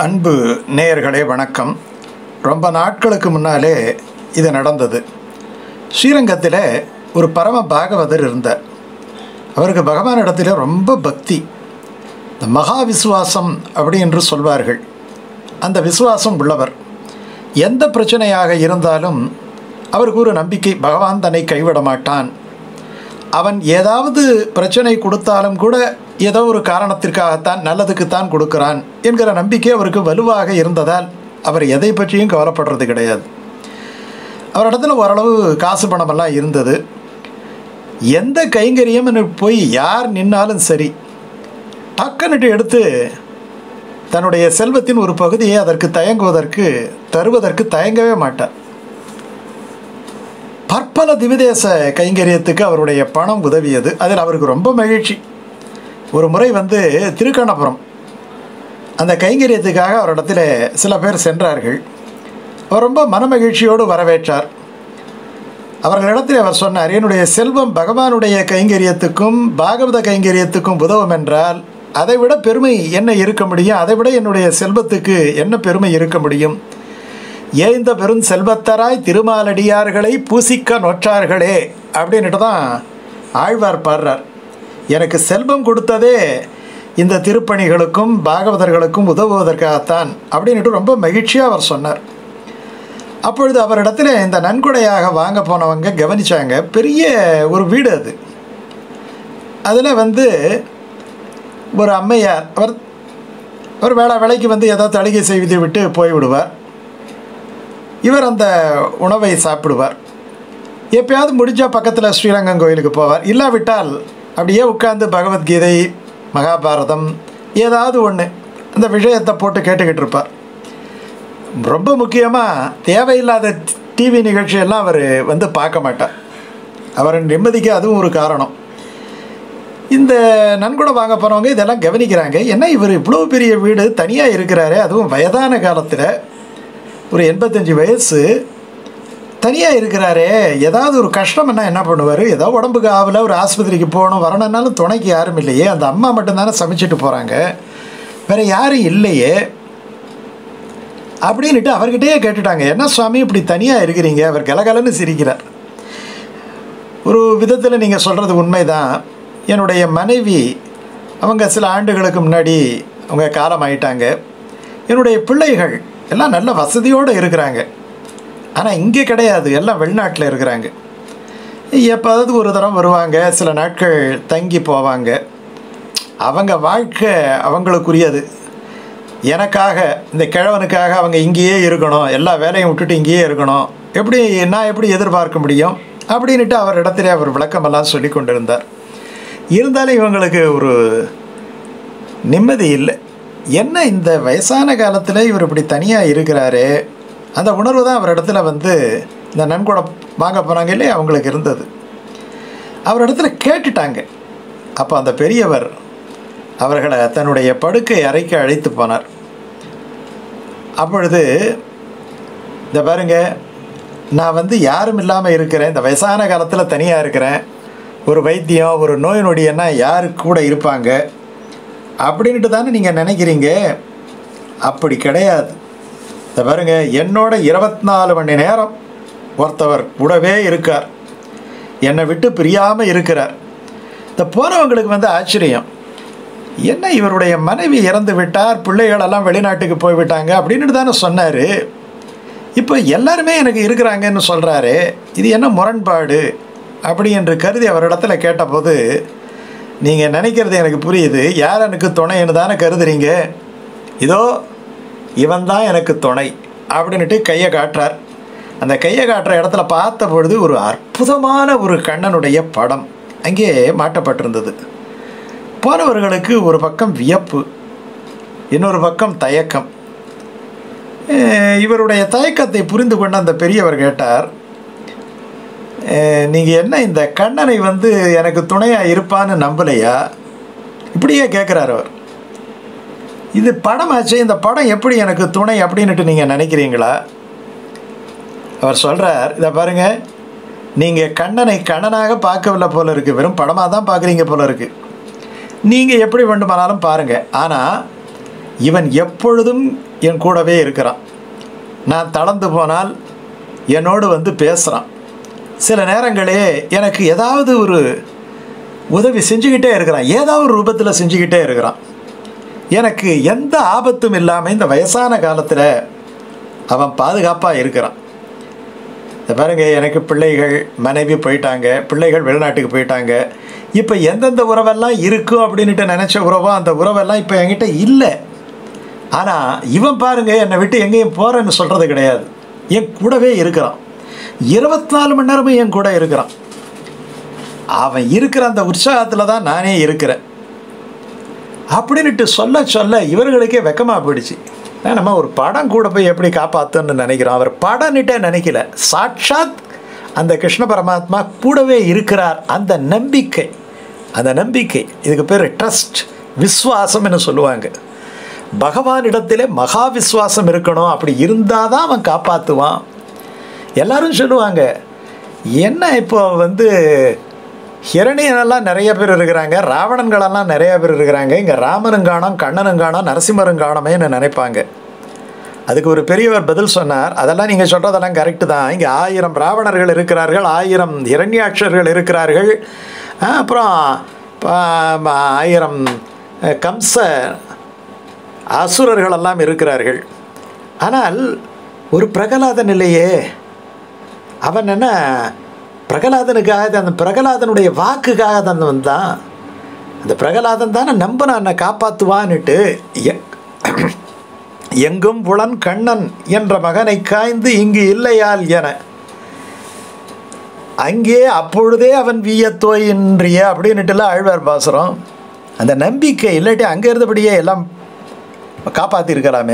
அன்பு நேயர்களே வணக்கம் ரொம்ப நாட்களுக்கு முன்னாலே இது நடந்தது ஸ்ரீரங்கத்தில் ஒரு பரம பாகவதர் இருந்தார் அவருக்கு பகவான் இடத்துல ரொம்ப பக்தி இந்த மகா விசுவாசம் அப்படி என்று சொல்வார்கள் அந்த விசுவாசம் உள்ளவர் எந்த பிரச்சனையாக இருந்தாலும் அவருக்கு ஒரு நம்பிக்கை பகவான் தன்னை கைவிட மாட்டான் அவன் ஏதாவது பிரச்சனை கொடுத்தாலும் கூட ஏதோ ஒரு காரணத்திற்காகத்தான் நல்லதுக்குத்தான் கொடுக்கிறான் என்கிற நம்பிக்கை அவருக்கு வலுவாக இருந்ததால் அவர் எதை பற்றியும் கவலைப்படுறது கிடையாது அவரிடத்துல ஓரளவு காசு பணமெல்லாம் இருந்தது எந்த கைங்கரியம் போய் யார் நின்னாலும் சரி டக்குன்னுட்டு எடுத்து தன்னுடைய செல்வத்தின் ஒரு பகுதியை அதற்கு தயங்குவதற்கு தருவதற்கு தயங்கவே மாட்டார் பற்பல திவிதேச கைங்கரியத்துக்கு அவருடைய பணம் உதவியது அதில் அவருக்கு ரொம்ப மகிழ்ச்சி ஒரு முறை வந்து திருக்கண்ணபுரம் அந்த கைங்கரியத்துக்காக அவரிடத்தில் சில பேர் சென்றார்கள் அவர் ரொம்ப மனமகிழ்ச்சியோடு வரவேற்றார் அவர்களிடத்தில் அவர் சொன்னார் என்னுடைய செல்வம் பகவானுடைய கைங்கரியத்துக்கும் பாகவத கைங்கரியத்துக்கும் உதவும் என்றால் அதை விட பெருமை என்ன இருக்க முடியும் அதை விட என்னுடைய செல்வத்துக்கு என்ன பெருமை இருக்க முடியும் ஏந்த பெரும் செல்வத்தராய் திருமாலடியார்களை பூசிக்க நொற்றார்களே அப்படின்ட்டு தான் ஆழ்வார் பாடுறார் எனக்கு செல்வம் கொடுத்ததே இந்த திருப்பணிகளுக்கும் பாகவதர்களுக்கும் உதவுவதற்காகத்தான் அப்படின்ட்டு ரொம்ப மகிழ்ச்சியாக அவர் சொன்னார் அப்பொழுது அவரிடத்துல இந்த நன்கொடையாக வாங்க போனவங்க கவனித்தாங்க பெரிய ஒரு வீடு அது அதில் வந்து ஒரு அம்மையார் அவர் ஒரு வேளா வேலைக்கு வந்து ஏதோ தளிகை செய்து விட்டு போய்விடுவார் இவர் அந்த உணவை சாப்பிடுவார் எப்பயாவது முடிஞ்சால் பக்கத்தில் ஸ்ரீரங்கம் கோயிலுக்கு போவார் இல்லாவிட்டால் அப்படியே உட்கார்ந்து பகவத்கீதை மகாபாரதம் ஏதாவது ஒன்று அந்த விஷயத்தை போட்டு கேட்டுக்கிட்டு இருப்பார் ரொம்ப முக்கியமாக தேவையில்லாத டிவி நிகழ்ச்சியெல்லாம் அவர் வந்து பார்க்க மாட்டார் அவர் நிம்மதிக்கு அதுவும் ஒரு காரணம் இந்த நன்கொடை வாங்க போகிறவங்க இதெல்லாம் கவனிக்கிறாங்க என்ன இவர் இவ்வளோ பெரிய வீடு தனியாக இருக்கிறாரு அதுவும் வயதான காலத்தில் ஒரு எண்பத்தஞ்சு வயசு தனியாக இருக்கிறாரே ஏதாவது ஒரு கஷ்டம்னா என்ன பண்ணுவார் ஏதோ உடம்புக்கு ஆகல ஒரு ஆஸ்பத்திரிக்கு போகணும் வரணுன்னாலும் துணைக்கு யாரும் இல்லையே அந்த அம்மா மட்டும்தானே சமைச்சிட்டு போகிறாங்க வேறு யாரும் இல்லையே அப்படின்ட்டு அவர்கிட்டயே கேட்டுட்டாங்க என்ன சுவாமி இப்படி தனியாக இருக்கிறீங்க அவர் கலகலன்னு சிரிக்கிறார் ஒரு விதத்தில் நீங்கள் சொல்கிறது உண்மைதான் என்னுடைய மனைவி அவங்க சில ஆண்டுகளுக்கு முன்னாடி அவங்க காலம் ஆயிட்டாங்க என்னுடைய பிள்ளைகள் எல்லாம் நல்ல வசதியோடு இருக்கிறாங்க ஆனால் இங்கே கிடையாது எல்லாம் வெளிநாட்டில் இருக்கிறாங்க எப்போதாவது ஒரு தரம் வருவாங்க சில நாட்கள் தங்கி போவாங்க அவங்க வாழ்க்கை அவங்களுக்குரியது எனக்காக இந்த கிழவனுக்காக அவங்க இங்கேயே இருக்கணும் எல்லா வேலையும் விட்டுட்டு இங்கேயே இருக்கணும் எப்படி நான் எப்படி எதிர்பார்க்க முடியும் அப்படின்ட்டு அவர் இடத்துல அவர் விளக்கமெல்லாம் சொல்லி கொண்டிருந்தார் இருந்தாலும் இவங்களுக்கு ஒரு நிம்மதி இல்லை என்ன இந்த வயசான காலத்தில் இவர் இப்படி தனியாக இருக்கிறாரு அந்த உணர்வு தான் அவர் இடத்துல வந்து இந்த நன்கொடை வாங்க போனாங்க இல்லையா அவங்களுக்கு இருந்தது அவர் இடத்துல கேட்டுட்டாங்க அப்போ அந்த பெரியவர் அவர்களை தன்னுடைய படுக்கை அறைக்கு அழைத்து போனார் அப்பொழுது இந்த பாருங்க நான் வந்து யாரும் இல்லாமல் இருக்கிறேன் இந்த வயசான காலத்தில் தனியாக இருக்கிறேன் ஒரு வைத்தியம் ஒரு நோய் நொடியன்னா யாரு கூட இருப்பாங்க அப்படின்ட்டு தானே நீங்கள் நினைக்கிறீங்க அப்படி கிடையாது இந்த பாருங்க என்னோட இருபத்தி நாலு மணி நேரம் ஒருத்தவர் கூடவே இருக்கார் என்னை விட்டு பிரியாமல் இருக்கிறார் இந்த போனவங்களுக்கு வந்து ஆச்சரியம் என்ன இவருடைய மனைவி இறந்து விட்டார் பிள்ளைகளெல்லாம் வெளிநாட்டுக்கு போய்விட்டாங்க அப்படின்னு தானே சொன்னார் இப்போ எல்லாருமே எனக்கு இருக்கிறாங்கன்னு சொல்கிறாரு இது என்ன முரண்பாடு அப்படி என்று கருதி அவரிடத்துல கேட்டபோது நீங்கள் நினைக்கிறது எனக்கு புரியுது யார் எனக்கு துணைன்னு தானே கருதுறீங்க இதோ இவன் தான் எனக்கு துணை அப்படின்ட்டு கையை காட்டுறார் அந்த கையை காட்டுற இடத்துல பார்த்த பொழுது ஒரு அற்புதமான ஒரு கண்ணனுடைய படம் அங்கே மாட்டப்பட்டிருந்தது போனவர்களுக்கு ஒரு பக்கம் வியப்பு இன்னொரு பக்கம் தயக்கம் இவருடைய தயக்கத்தை புரிந்து கொண்ட அந்த பெரியவர் கேட்டார் நீங்கள் என்ன இந்த கண்ணனை வந்து எனக்கு துணையாக இருப்பான்னு நம்பலையா இப்படியே கேட்குறார் அவர் இது படமாச்சு இந்த படம் எப்படி எனக்கு துணை அப்படின்ட்டு நீங்கள் நினைக்கிறீங்களா அவர் சொல்கிறார் இதை பாருங்கள் நீங்கள் கண்ணனை கண்ணனாக பார்க்கவில்லை போல இருக்குது வெறும் படமாக தான் பார்க்குறீங்க போல இருக்குது நீங்கள் எப்படி வேண்டுமானாலும் பாருங்கள் ஆனால் இவன் எப்பொழுதும் என் கூடவே இருக்கிறான் நான் தளர்ந்து போனால் என்னோடு வந்து பேசுகிறான் சில நேரங்களே எனக்கு ஏதாவது ஒரு உதவி செஞ்சுக்கிட்டே இருக்கிறான் ஏதாவது ஒரு ரூபத்தில் செஞ்சுக்கிட்டே இருக்கிறான் எனக்கு எந்த ஆபத்தும் இல்லாமல் இந்த வயசான காலத்தில் அவன் பாதுகாப்பாக இருக்கிறான் இந்த பாருங்க எனக்கு பிள்ளைகள் மனைவி போயிட்டாங்க பிள்ளைகள் வெளிநாட்டுக்கு போயிட்டாங்க இப்போ எந்தெந்த உறவெல்லாம் இருக்கும் அப்படின்ட்டு நினச்ச உறவோ அந்த உறவெல்லாம் இப்போ என்கிட்ட இல்லை ஆனால் இவன் பாருங்க என்னை விட்டு எங்கேயும் போகிறேன்னு சொல்கிறது கிடையாது என் கூடவே இருக்கிறான் இருபத்தி நாலு மணி நேரமும் என் கூட இருக்கிறான் அவன் இருக்கிற அந்த உற்சாகத்தில் தான் நானே இருக்கிறேன் அப்படின்ட்டு சொல்ல சொல்ல இவர்களுக்கே வெக்கமாக போயிடுச்சு ஏன் நம்ம ஒரு படம் கூட போய் எப்படி காப்பாற்றுன்னு நினைக்கிறோம் அவர் படம்னுட்டே நினைக்கல சாட்சாத் அந்த கிருஷ்ண பரமாத்மா கூடவே இருக்கிறார் அந்த நம்பிக்கை அந்த நம்பிக்கை இதுக்கு பேர் ட்ரஸ்ட் விஸ்வாசம்னு சொல்லுவாங்க பகவானிடத்திலே மகா விஸ்வாசம் இருக்கணும் அப்படி இருந்தால் தான் அவன் காப்பாற்றுவான் எல்லாரும் சொல்லுவாங்க என்ன இப்போ வந்து ஹிரணியனெல்லாம் நிறைய பேர் இருக்கிறாங்க ராவணன்களெல்லாம் நிறைய பேர் இருக்கிறாங்க இங்கே ராமனும் காணோம் கண்ணனும் காணோம் நரசிம்மரும் காணோமேன்னு நினைப்பாங்க அதுக்கு ஒரு பெரியவர் பதில் சொன்னார் அதெல்லாம் நீங்கள் சொல்கிறதெல்லாம் கரெக்டு தான் இங்கே ஆயிரம் ராவணர்கள் இருக்கிறார்கள் ஆயிரம் இரண்யாட்சர்கள் இருக்கிறார்கள் ஆ, அப்புறம் ப- ஆயிரம் அஹ், கம்ச அசுரர்கள் எல்லாம் இருக்கிறார்கள் ஆனால் ஒரு பிரகலாதன் இல்லையே அவன் என்ன பிரகலாதனுக்காக அந்த பிரகலாதனுடைய வாக்குக்காக தான் வந்தான் அந்த பிரகலாதன் தானே நம்பினான் என்னை காப்பாற்றுவான்னுட்டு எ- எங்கும் புலன் கண்ணன் என்ற மகனை காய்ந்து இங்கு இல்லையால் என அங்கே அப்பொழுதே அவன் வீயத்தோய் இன்றிய அப்படின்னுட்டுலாம் ஆழ்வார் பாசுறோம் அந்த நம்பிக்கை இல்லாட்டி அங்கே இருந்தபடியே எல்லாம் காப்பாற்றிருக்கலாமே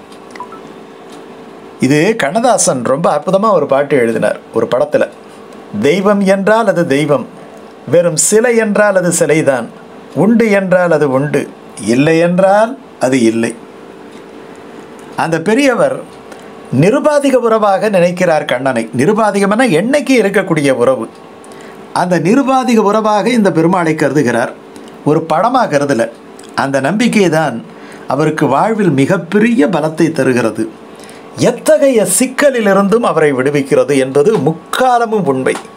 இது கண்ணதாசன் ரொம்ப அற்புதமாக ஒரு பாட்டு எழுதினார் ஒரு படத்தில் தெய்வம் என்றால் அது தெய்வம் வெறும் சிலை என்றால் அது சிலைதான் உண்டு என்றால் அது உண்டு இல்லை என்றால் அது இல்லை அந்த பெரியவர் நிருபாதிக உறவாக நினைக்கிறார் கண்ணனை நிருபாதிகம்னா என்னைக்கு இருக்கக்கூடிய உறவு அந்த நிருபாதிக உறவாக இந்த பெருமாளை கருதுகிறார் ஒரு படமாக கருதல அந்த நம்பிக்கை தான் அவருக்கு வாழ்வில் மிகப்பெரிய பலத்தை தருகிறது எத்தகைய சிக்கலிலிருந்தும் அவரை விடுவிக்கிறது என்பது முக்காலமும் உண்மை